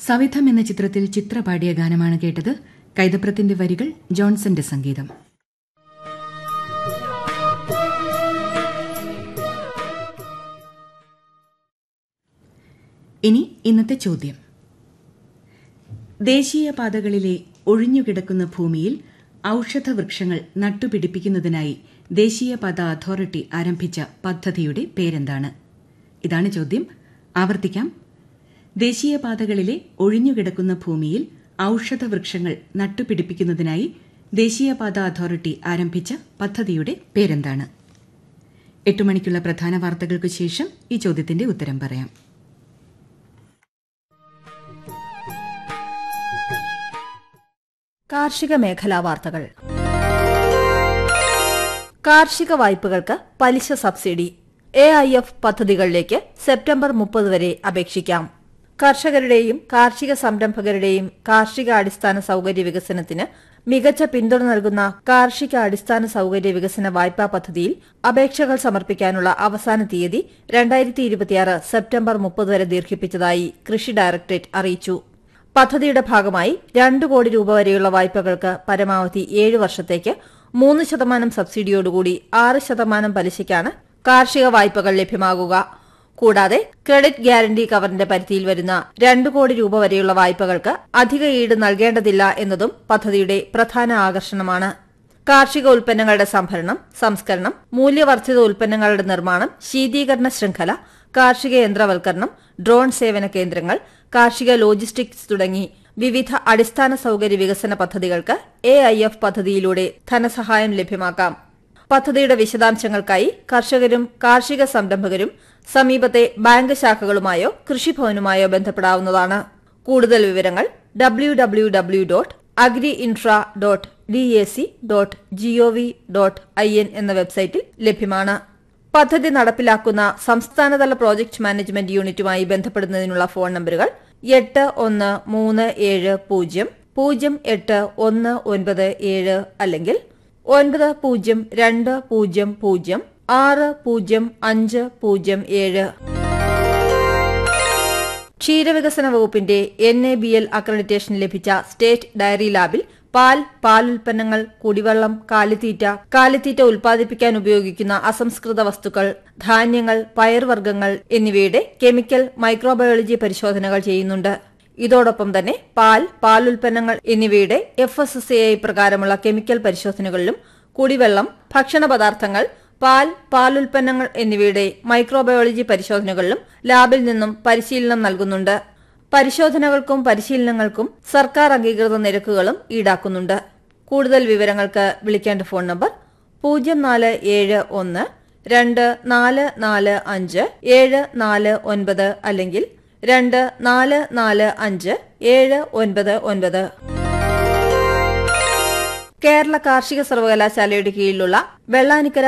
സവിധം എന്ന ചിത്രത്തിൽ ചിത്ര പാടിയ ഗാനമാണ് കേട്ടത് കൈതപ്രത്തിന്റെ വരികൾ ജോൺസന്റെ സംഗീതം ഇനി ഇന്നത്തെ ചോദ്യം ദേശീയപാതകളിലെ ഒഴിഞ്ഞുകിടക്കുന്ന ഭൂമിയിൽ ഔഷധ വൃക്ഷങ്ങൾ നട്ടുപിടിപ്പിക്കുന്നതിനായി ദേശീയപാത അതോറിറ്റി ആരംഭിച്ച പദ്ധതിയുടെ പേരെന്താണ് ഇതാണ് ചോദ്യം ആവർത്തിക്കാം ദേശീയപാതകളിലെ ഒഴിഞ്ഞുകിടക്കുന്ന ഭൂമിയിൽ ഔഷധ വൃക്ഷങ്ങൾ നട്ടുപിടിപ്പിക്കുന്നതിനായി ദേശീയപാത അതോറിറ്റി ആരംഭിച്ച പദ്ധതിയുടെ പേരെന്താണ് എട്ട് മണിക്കുള്ള പ്രധാന വാർത്തകൾക്കു ശേഷം ഈ ചോദ്യത്തിന്റെ ഉത്തരം പറയാം കാർഷിക മേഖലാ വാർത്തകൾ കാർഷിക വായ്പകൾക്ക് പലിശ സബ്സിഡി എ ഐ എഫ് പദ്ധതികളിലേക്ക് സെപ്റ്റംബർ മുപ്പത് വരെ അപേക്ഷിക്കാം കർഷകരുടെയും കാർഷിക സംരംഭകരുടെയും കാർഷിക അടിസ്ഥാന സൌകര്യ വികസനത്തിന് മികച്ച പിന്തുണ നൽകുന്ന കാർഷിക അടിസ്ഥാന സൌകര്യ വികസന വായ്പാ പദ്ധതിയിൽ അപേക്ഷകൾ സമർപ്പിക്കാനുള്ള അവസാന തീയതി രണ്ടായിരത്തി ഇരുപത്തിയാറ് സെപ്റ്റംബർ മുപ്പത് വരെ ദീർഘിപ്പിച്ചതായി കൃഷി ഡയറക്ടറേറ്റ് അറിയിച്ചു പദ്ധതിയുടെ ഭാഗമായി രണ്ടു കോടി രൂപ വരെയുള്ള വായ്പകൾക്ക് പരമാവധി ഏഴ് വർഷത്തേക്ക് മൂന്ന് ശതമാനം സബ്സിഡിയോടുകൂടി ആറ് ശതമാനം പലിശയ്ക്കാണ് കാർഷിക വായ്പകൾ ലഭ്യമാകുക കൂടാതെ ക്രെഡിറ്റ് ഗ്യാരണ്ടി കവറിന്റെ പരിധിയിൽ വരുന്ന രണ്ടു കോടി രൂപ വരെയുള്ള വായ്പകൾക്ക് അധിക ഈട് നൽകേണ്ടതില്ല എന്നതും പദ്ധതിയുടെ പ്രധാന ആകർഷണമാണ് കാർഷിക ഉൽപ്പന്നങ്ങളുടെ സംഭരണം സംസ്കരണം മൂല്യവർദ്ധിത ഉൽപ്പന്നങ്ങളുടെ നിർമ്മാണം ശീതീകരണ ശൃംഖല കാർഷിക യന്ത്രവൽക്കരണം ഡ്രോൺ സേവന കേന്ദ്രങ്ങൾ കാർഷിക ലോജിസ്റ്റിക്സ് തുടങ്ങി വിവിധ അടിസ്ഥാന സൌകര്യ വികസന പദ്ധതികൾക്ക് എ ഐ എഫ് പദ്ധതിയിലൂടെ ധനസഹായം ലഭ്യമാക്കാം പദ്ധതിയുടെ വിശദാംശങ്ങൾക്കായി കർഷകരും കാർഷിക സംരംഭകരും സമീപത്തെ ബാങ്ക് ശാഖകളുമായോ കൃഷിഭവനുമായോ ബന്ധപ്പെടാവുന്നതാണ് കൂടുതൽ വിവരങ്ങൾ W W W dot agri infra dot D A C dot gov dot I N എന്ന വെബ്സൈറ്റിൽ ലഭ്യമാണ് പദ്ധതി നടപ്പിലാക്കുന്ന സംസ്ഥാനതല പ്രോജക്ട് മാനേജ്മെന്റ് യൂണിറ്റുമായി ബന്ധപ്പെടുന്നതിനുള്ള ഫോൺ നമ്പറുകൾ എട്ട് ഒന്ന് മൂന്ന് ഏഴ് പൂജ്യം പൂജ്യം എട്ട് ഒന്ന് ഒൻപത് ഏഴ് അല്ലെങ്കിൽ ഒൻപത് പൂജ്യം രണ്ട് പൂജ്യം പൂജ്യം ആറ് പൂജ്യം അഞ്ച് പൂജ്യം ഏഴ് ക്ഷീരവികസന വകുപ്പിന്റെ N A B L accreditation ലഭിച്ച സ്റ്റേറ്റ് ഡയറി ലാബിൽ പാൽ പാലുൽപ്പന്നങ്ങൾ കുടിവെള്ളം കാലിത്തീറ്റ കാലിത്തീറ്റ ഉൽപ്പാദിപ്പിക്കാൻ ഉപയോഗിക്കുന്ന അസംസ്കൃത വസ്തുക്കൾ ധാന്യങ്ങൾ പയർവർഗ്ഗങ്ങൾ എന്നിവയുടെ കെമിക്കൽ മൈക്രോബയോളജി പരിശോധനകൾ ചെയ്യുന്നുണ്ട് ഇതോടൊപ്പം തന്നെ പാൽ പാലുൽപ്പന്നങ്ങൾ എന്നിവയുടെ എഫ് എസ് എസ് എ പ്രകാരമുള്ള കെമിക്കൽ പരിശോധനകളിലും കുടിവെള്ളം ഭക്ഷണ പദാർത്ഥങ്ങൾ പാൽ പാലുൽപ്പന്നങ്ങൾ എന്നിവയുടെ മൈക്രോബയോളജി പരിശോധനകളിലും ലാബിൽ നിന്നും പരിശീലനം നൽകുന്നുണ്ട് പരിശോധനകൾക്കും പരിശീലനങ്ങൾക്കും സർക്കാർ അംഗീകൃത നിരക്കുകളും ഈടാക്കുന്നുണ്ട് കൂടുതൽ വിവരങ്ങൾക്ക് വിളിക്കേണ്ട ഫോൺ നമ്പർ പൂജ്യം നാല് ഏഴ് ഒന്ന് രണ്ട് നാല് നാല് അഞ്ച് ഏഴ് നാല് ഒൻപത് അല്ലെങ്കിൽ രണ്ട് നാല് നാല് അഞ്ച് ഏഴ് ഒൻപത് ഒൻപത് കേരള കാർഷിക സർവകലാശാലയുടെ കീഴിലുള്ള വെള്ളാനിക്കര